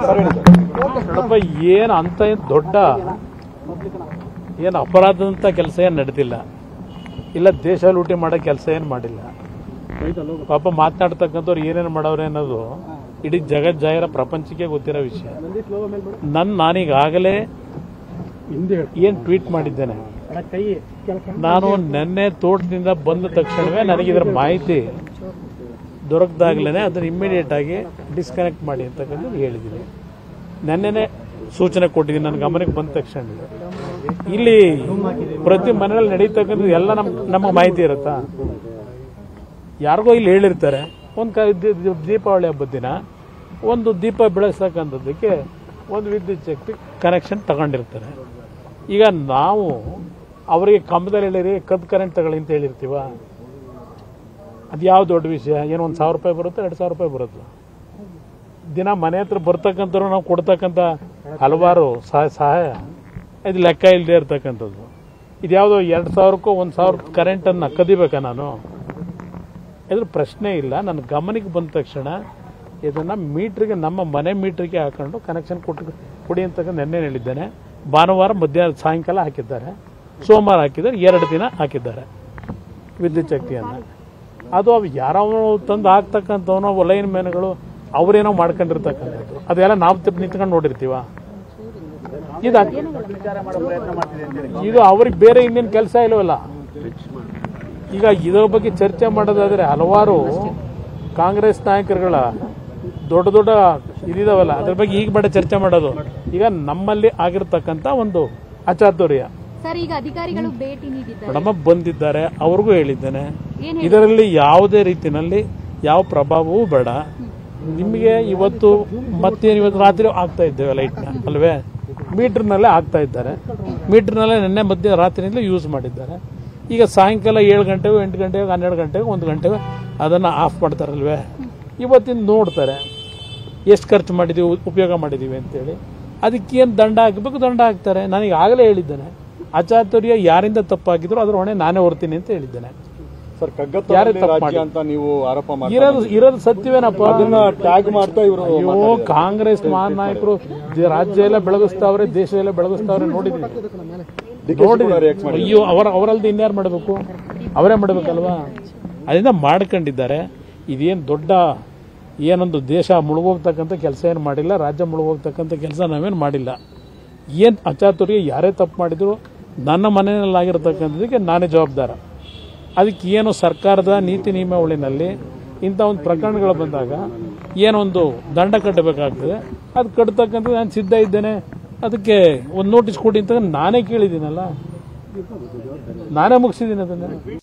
ನೋಡಪ್ಪ ಏನು ಅಂತ ಏನ್ ದೊಡ್ಡ ಏನು ಅಪರಾಧದಂತ ಕೆಲಸ ಏನು ನಡೆದಿಲ್ಲ ಇಲ್ಲ ದೇಶ ಲೂಟಿ ಮಾಡೋ ಕೆಲಸ ಏನು ಮಾಡಿಲ್ಲ ಪಾಪ ಮಾತನಾಡ್ತಕ್ಕಂಥವ್ರು ಏನೇನು ಮಾಡವ್ರೆ ಅನ್ನೋದು ಇಡೀ ಜಗತ್ ಜಾಹಿರ ಪ್ರಪಂಚಕ್ಕೆ ಗೊತ್ತಿರೋ ವಿಷಯ ನನ್ನ ನಾನೀಗಾಗಲೇ ಏನು ಟ್ವೀಟ್ ಮಾಡಿದ್ದೇನೆ ನಾನು ನಿನ್ನೆ ತೋಟದಿಂದ ಬಂದ ತಕ್ಷಣವೇ ನನಗಿದ್ರ ಮಾಹಿತಿ ದೊರಕದಾಗಲೇ ಅದನ್ನು ಇಮ್ಮಿಡಿಯೇಟ್ ಆಗಿ ಡಿಸ್ಕನೆಕ್ಟ್ ಮಾಡಿ ಅಂತಕ್ಕಂಥದ್ದು ಹೇಳಿದ್ದೀನಿ ನೆನ್ನೆನೆ ಸೂಚನೆ ಕೊಟ್ಟಿದ್ದೀನಿ ನನ್ನ ಗಮನಕ್ಕೆ ಬಂದ ತಕ್ಷಣ ಇಲ್ಲಿ ಪ್ರತಿ ಮನೆಯಲ್ಲಿ ನಡೀತಕ್ಕಂಥದ್ದು ಎಲ್ಲ ನಮ್ಮ ನಮಗೆ ಮಾಹಿತಿ ಇರುತ್ತಾ ಯಾರಿಗೋ ಇಲ್ಲಿ ಹೇಳಿರ್ತಾರೆ ಒಂದು ಕ ದಿ- ದಿ- ದೀಪಾವಳಿ ಹಬ್ಬದ ದಿನ ಒಂದು ದೀಪ ಬೆಳೆಸ್ತಕ್ಕಂಥದ್ದಕ್ಕೆ ಒಂದು ವಿದ್ಯುತ್ ಶಕ್ತಿ ಕನೆಕ್ಷನ್ ತಗೊಂಡಿರ್ತಾರೆ ಈಗ ನಾವು ಅವರಿಗೆ ಕಂಬದಲ್ಲಿ ಹೇಳಿರಿ ಕದ್ ಕರೆಂಟ್ ತಗೊಳ್ಳಿ ಅಂತ ಹೇಳಿರ್ತೀವ ಅದು ಯಾವ ದೊಡ್ಡ ವಿಷಯ ಏನು ಒಂದು ಸಾವಿರ ರೂಪಾಯಿ ಬರುತ್ತೆ ಎರಡು ಸಾವಿರ ರೂಪಾಯಿ ಬರುತ್ತೆ ದಿನ ಮನೆ ಹತ್ರ ಬರ್ತಕ್ಕಂಥವ್ರು ನಾವು ಕೊಡ್ತಕ್ಕಂಥ ಹಲವಾರು ಸಹಾಯ ಸಹಾಯ ಇದು ಲೆಕ್ಕ ಇಲ್ಲದೆ ಇರ್ತಕ್ಕಂಥದ್ದು ಇದ್ಯಾವುದೋ ಎರಡು ಸಾವಿರಕ್ಕೋ ಒಂದು ಸಾವಿರ ಕರೆಂಟನ್ನು ಕದಿಬೇಕಾ ನಾನು ಇದ್ರ ಪ್ರಶ್ನೆ ಇಲ್ಲ ನನ್ನ ಗಮನಕ್ಕೆ ಬಂದ ತಕ್ಷಣ ಇದನ್ನು ಮೀಟ್ರಿಗೆ ನಮ್ಮ ಮನೆ ಮೀಟ್ರಿಗೆ ಹಾಕೊಂಡು ಕನೆಕ್ಷನ್ ಕೊಟ್ಟು ಕೊಡಿ ಅಂತಕ್ಕಂಥ ನೆನ್ನೆ ಹೇಳಿದ್ದೇನೆ ಭಾನುವಾರ ಮಧ್ಯಾಹ್ನ ಸಾಯಂಕಾಲ ಹಾಕಿದ್ದಾರೆ ಸೋಮವಾರ ಹಾಕಿದ್ದಾರೆ ಎರಡು ದಿನ ಹಾಕಿದ್ದಾರೆ ವಿದ್ಯುತ್ ಶಕ್ತಿಯನ್ನು ಅದು ಅವು ಯಾರೋ ತಂದು ಹಾಕ್ತಕ್ಕಂಥವನೋ ಲೈನ್ ಮ್ಯಾನ್ಗಳು ಅವರೇನೋ ಮಾಡ್ಕೊಂಡಿರ್ತಕ್ಕಂಥದ್ದು ಅದೆಲ್ಲ ನಾವು ತಿಪ್ ನಿಂತ್ಕೊಂಡು ನೋಡಿರ್ತೀವ ಇದು ಇದು ಅವ್ರಿಗೆ ಬೇರೆ ಇನ್ನೇನು ಕೆಲಸ ಇಲ್ವಲ್ಲ ಈಗ ಇದರ ಬಗ್ಗೆ ಚರ್ಚೆ ಮಾಡೋದಾದ್ರೆ ಹಲವಾರು ಕಾಂಗ್ರೆಸ್ ನಾಯಕರುಗಳ ದೊಡ್ಡ ದೊಡ್ಡ ಇದಿದಾವಲ್ಲ ಅದ್ರ ಬಗ್ಗೆ ಈಗ ಬೇಡ ಚರ್ಚೆ ಮಾಡೋದು ಈಗ ನಮ್ಮಲ್ಲಿ ಆಗಿರ್ತಕ್ಕಂಥ ಒಂದು ಅಚಾತುರ್ಯ ಸರ್ ಈಗ ಅಧಿಕಾರಿಗಳು ಭೇಟಿ ನೀಡಿದ್ದಾರೆ ಮೇಡಮ್ ಬಂದಿದ್ದಾರೆ ಅವ್ರಿಗೂ ಹೇಳಿದ್ದೇನೆ ಏನ್ ಇದರಲ್ಲಿ ಯಾವುದೇ ರೀತಿನಲ್ಲಿ ಯಾವ ಪ್ರಭಾವವೂ ಬೇಡ ನಿಮಗೆ ಇವತ್ತು ಮತ್ತೇನು ಇವತ್ತು ರಾತ್ರಿ ಆಗ್ತಾ ಇದ್ದೇವೆ ಲೈಟ್ನ ಅಲ್ವೇ ಮೀಟರ್ನಲ್ಲೇ ಆಗ್ತಾ ಇದ್ದಾರೆ ಮೀಟರ್ನಲ್ಲೇ ನಿನ್ನೆ ಮಧ್ಯ ರಾತ್ರಿಯಿಂದ ಯೂಸ್ ಮಾಡಿದ್ದಾರೆ ಈಗ ಸಾಯಂಕಾಲ ಏಳು ಗಂಟೆಗೂ ಎಂಟು ಗಂಟೆಗೂ ಹನ್ನೆರಡು ಗಂಟೆಗೂ ಒಂದು ಗಂಟೆಗೂ ಅದನ್ನು ಆಫ್ ಮಾಡ್ತಾರಲ್ವೇ ಇವತ್ತಿನ ನೋಡ್ತಾರೆ ಎಷ್ಟು ಖರ್ಚು ಮಾಡಿದ್ದೀವಿ ಉಪಯೋಗ ಮಾಡಿದ್ದೀವಿ ಅಂತೇಳಿ ಅದಕ್ಕೇನು ದಂಡ ಹಾಕಬೇಕು ದಂಡ ಹಾಕ್ತಾರೆ ನನಗೆ ಆಗಲೇ ಹೇಳಿದ್ದೇನೆ ಅಚಾತುರ್ಯ ಯಾರಿಂದ ತಪ್ಪಾಗಿದ್ರು ಅದ್ರ ಹೊಣೆ ನಾನೇ ಹೊರ್ತೀನಿ ಅಂತ ಹೇಳಿದ್ದೇನೆ ಸರ್ ಯಾರೇ ಕಗ್ಗತ್ತ ತಪ್ಪು ರಾಜ್ಯ ಮಾಡಿ ಅಂತ ನೀವು ಆರೋಪ ಮಾಡಿ ಇರೋದು ಇರೋದು ಸತ್ಯವೇನಪ್ಪ ಅದನ್ನ ಟ್ಯಾಗ್ ಮಾಡ್ತಾ ಇವರು ಅಯ್ಯೋ ಕಾಂಗ್ರೆಸ್ ಮಹಾನ್ ನಾಯಕರು ದ- ರಾಜ್ಯ ಎಲ್ಲ ಬೆಳಗಿಸ್ತಾವ್ರೆ ದೇಶ ಎಲ್ಲ ಬೆಳಗಿಸ್ತಾವ್ರೆ ನೋಡಿದ್ವಿ ರಿಯಾಕ್ಟ್ ಮಾಡಿ ಅಯ್ಯೋ ಅವರ ಅವರಲ್ದ ಇನ್ಯಾರು ಮಾಡಬೇಕು ಅವರೇ ಮಾಡಬೇಕಲ್ವಾ ಅದರಿಂದ ಮಾಡ್ಕೊಂಡಿದ್ದಾರೆ ಇದೇನು ದೊಡ್ಡ ಏನೊಂದು ದೇಶ ಮುಳುಗೋಗ್ತಕ್ಕಂಥ ಕೆಲಸ ಏನು ಮಾಡಿಲ್ಲ ರಾಜ್ಯ ಮುಳುಗೋಗ್ತಕ್ಕಂಥ ಕೆಲಸ ನಾವೇನು ಮಾಡಿಲ್ಲ ಏನು ಅಚಾತುರ್ಯ ಯಾರೇ ತಪ್ಪು ಮಾಡಿದ್ರು ನನ್ನ ಮನೆಯಲ್ಲಾಗಿರ್ತಕ್ಕಂಥದಕ್ಕೆ ನಾನೇ ಜವಾಬ್ದಾರ ಅದಕ್ಕೆ ಏನು ಸರ್ಕಾರದ ನೀತಿ ನಿಯಮಾವಳಿನಲ್ಲಿ ಇಂಥ ಒಂದು ಪ್ರಕರಣಗಳು ಬಂದಾಗ ಏನೊಂದು ದಂಡ ಕಟ್ಟಬೇಕಾಗ್ತದೆ ಅದು ಕಟ್ತಕ್ಕಂಥದ್ದು ನಾನು ಸಿದ್ಧ ಇದ್ದೇನೆ ಅದಕ್ಕೆ ಒಂದು ನೋಟಿಸ್ ಕೊಡಿ ಅಂತ ನಾನೇ ಕೇಳಿದ್ದೀನಲ್ಲ ನಾನೇ ಮುಗಿಸಿದ್ದೀನಿ ಅದನ್ನು